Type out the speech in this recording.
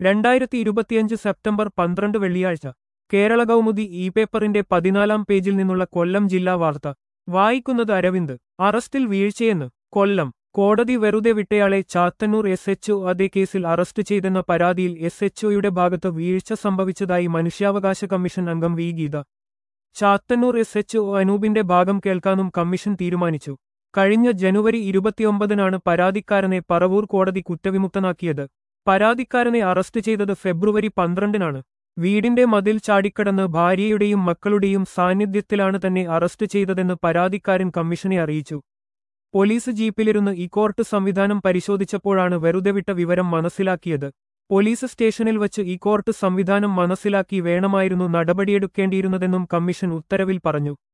രണ്ടായിരത്തി ഇരുപത്തിയഞ്ച് സെപ്റ്റംബർ പന്ത്രണ്ട് വെള്ളിയാഴ്ച കേരള കൗമുദി ഇ പേപ്പറിന്റെ പതിനാലാം പേജിൽ നിന്നുള്ള കൊല്ലം ജില്ലാ വാർത്ത വായിക്കുന്നത് അരവിന്ദ് അറസ്റ്റിൽ വീഴ്ചയെന്ന് കൊല്ലം കോടതി വെറുതെ വിട്ടയാളെ ചാത്തന്നൂർ എസ് എച്ച്ഒ അതേ കേസിൽ അറസ്റ്റ് ചെയ്തെന്ന പരാതിയിൽ എസ് എച്ച്ഒയുടെ ഭാഗത്ത് വീഴ്ച സംഭവിച്ചതായി മനുഷ്യാവകാശ കമ്മീഷൻ അംഗം V Geetha Chathannur S H O അനൂപിന്റെ ഭാഗം കേൾക്കാനും കമ്മീഷൻ തീരുമാനിച്ചു കഴിഞ്ഞ ജനുവരി ഇരുപത്തിയൊമ്പതിനാണ് പരാതിക്കാരനെ പറവൂർ കോടതി കുറ്റവിമുക്തനാക്കിയത് പരാതിക്കാരനെ അറസ്റ്റ് ചെയ്തത് ഫെബ്രുവരി പന്ത്രണ്ടിനാണ് വീടിന്റെ മതിൽ ചാടിക്കടന്ന് ഭാര്യയുടെയും മക്കളുടെയും സാന്നിധ്യത്തിലാണ് തന്നെ അറസ്റ്റ് ചെയ്തതെന്ന് പരാതിക്കാരൻ കമ്മീഷനെ അറിയിച്ചു പോലീസ് ജീപ്പിലിരുന്ന് ഈ കോർട്ട് സംവിധാനം പരിശോധിച്ചപ്പോഴാണ് വെറുതെ വിട്ട വിവരം മനസ്സിലാക്കിയത് പോലീസ് സ്റ്റേഷനിൽ വച്ച് ഈ കോർട്ട് സംവിധാനം മനസ്സിലാക്കി വേണമായിരുന്നു നടപടിയെടുക്കേണ്ടിയിരുന്നതെന്നും കമ്മീഷൻ ഉത്തരവിൽ പറഞ്ഞു